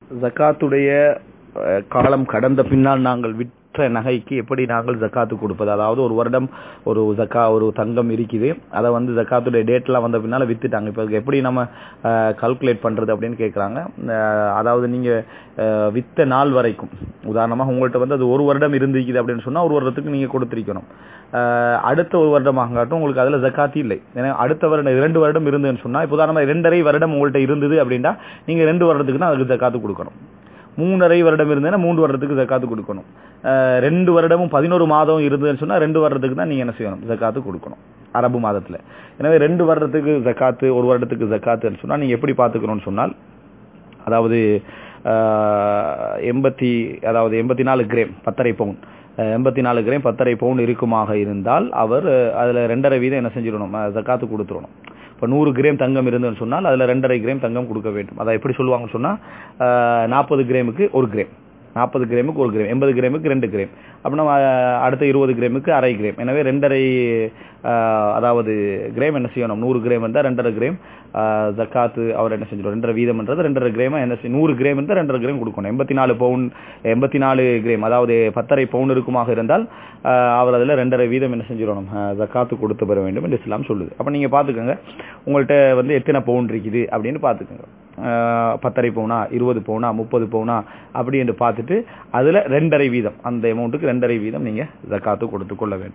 ஜக்காத்துடைய அஹ், காலம் கடந்த பின்னால் நாங்கள் விற்ற நகைக்கு எப்படி நாங்கள் ஜக்காத்து கொடுப்பது அதாவது ஒரு வருடம் ஒரு ஜக்கா ஒரு தங்கம் இருக்குது அதை வந்து ஜக்காத்துடைய டேட்லாம் வந்த பின்னால வித்துட்டாங்க இப்போ எப்படி நம்ம கால்குலேட் பண்றது அப்படின்னு கேட்குறாங்க அதாவது நீங்க அஹ், வித்த நாள் வரைக்கும் உதாரணமாக உங்கள்கிட்ட வந்து அது ஒரு வருடம் இருந்திருக்குது அப்படின்னு சொன்னா ஒரு வருடத்துக்கு நீங்க கொடுத்திருக்கணும் அஹ், அடுத்த ஒரு வருடமாகட்டும் உங்களுக்கு அதுல ஜக்காத்தி இல்லை ஏன்னா அடுத்த வருடம் இரண்டு வருடம் இருந்துன்னு சொன்னா இப்போ உதாரணமா இரண்டரை வருடம் உங்கள்கிட்ட இருந்தது அப்படின்னா நீங்க ரெண்டு வருடத்துக்கு தான் அதுக்கு ஜக்காத்து கொடுக்கணும் மூணரை வருடம் இருந்ததுன்னா மூன்று வருடத்துக்கு ஜக்காத்து கொடுக்கணும் அஹ் ரெண்டு வருடமும் பதினோரு மாதம் இருந்ததுன்னு சொன்னா ரெண்டு வருடத்துக்கு தான் நீங்க என்ன செய்யணும் ஜக்காத்து கொடுக்கணும் அரபு மாதத்துல எனவே ரெண்டு வருடத்துக்கு ஜக்காத்து ஒரு வருடத்துக்கு ஜக்காத்துன்னு சொன்னா நீங்க எப்படி பாத்துக்கணும்னு சொன்னால் அதாவது அஹ், எண்பத்தி அதாவது எண்பத்தி நாலு கிராம் பத்தரை பவுன் அஹ், எண்பத்தி நாலு கிராம் பத்தரை பவுன் இருக்குமாக இருந்தால் அவர் அஹ், அதுல ரெண்டரை வீதம் என்ன செஞ்சிடணும் அஹ், ஜக்காத்து கொடுத்துடணும் இப்போ நூறு கிராம் தங்கம் இருந்துன்னு சொன்னால் அதுல ரெண்டரை கிராம் தங்கம் கொடுக்க வேண்டும் அதை எப்படி சொல்லுவாங்கன்னு சொன்னா நாற்பது கிராமுக்கு ஒரு கிராம் நாற்பது கிராமுக்கு ஒரு கிராம் எண்பது கிராமுக்கு ரெண்டு கிராம் அப்படின்னா அஹ், அடுத்த இருபது கிராமுக்கு அரை கிராம் எனவே ரெண்டரை அஹ், அதாவது கிராம் என்ன செய்யணும் நூறு கிராம் இருந்தால் ரெண்டரை கிராம் அஹ், ஜக்காத்து அவர் என்ன செஞ்சிடும் ரெண்டரை வீதம்ன்றது ரெண்டரை கிராம் என்ன செய்ய நூறு கிராம் இருந்தால் ரெண்டரை கிராம் கொடுக்கணும் எண்பத்தி நாலு பவுன் எண்பத்தி நாலு கிராம் அதாவது பத்தரை பவுன் இருக்குமாக இருந்தால் அஹ், அவர் அதில் ரெண்டரை வீதம் என்ன செஞ்சிடணும் அஹ், ஜக்காத்து கொடுத்து பெற வேண்டும் என்று இஸ்லாம் சொல்லுது அப்போ நீங்க பார்த்துக்கோங்க உங்கள்கிட்ட வந்து எத்தனை பவுன் இருக்குது அப்படின்னு பார்த்துக்கோங்க அஹ், பத்தரை பவுனா இருபது பவுனா முப்பது பவுனா அப்படி என்று பார்த்துட்டு அதுல ரெண்டரை வீதம் அந்த அமௌண்ட்டுக்கு ரெண்டரை வீதம் நீங்க ஜக்காத்து கொடுத்து கொள்ள வேண்டும்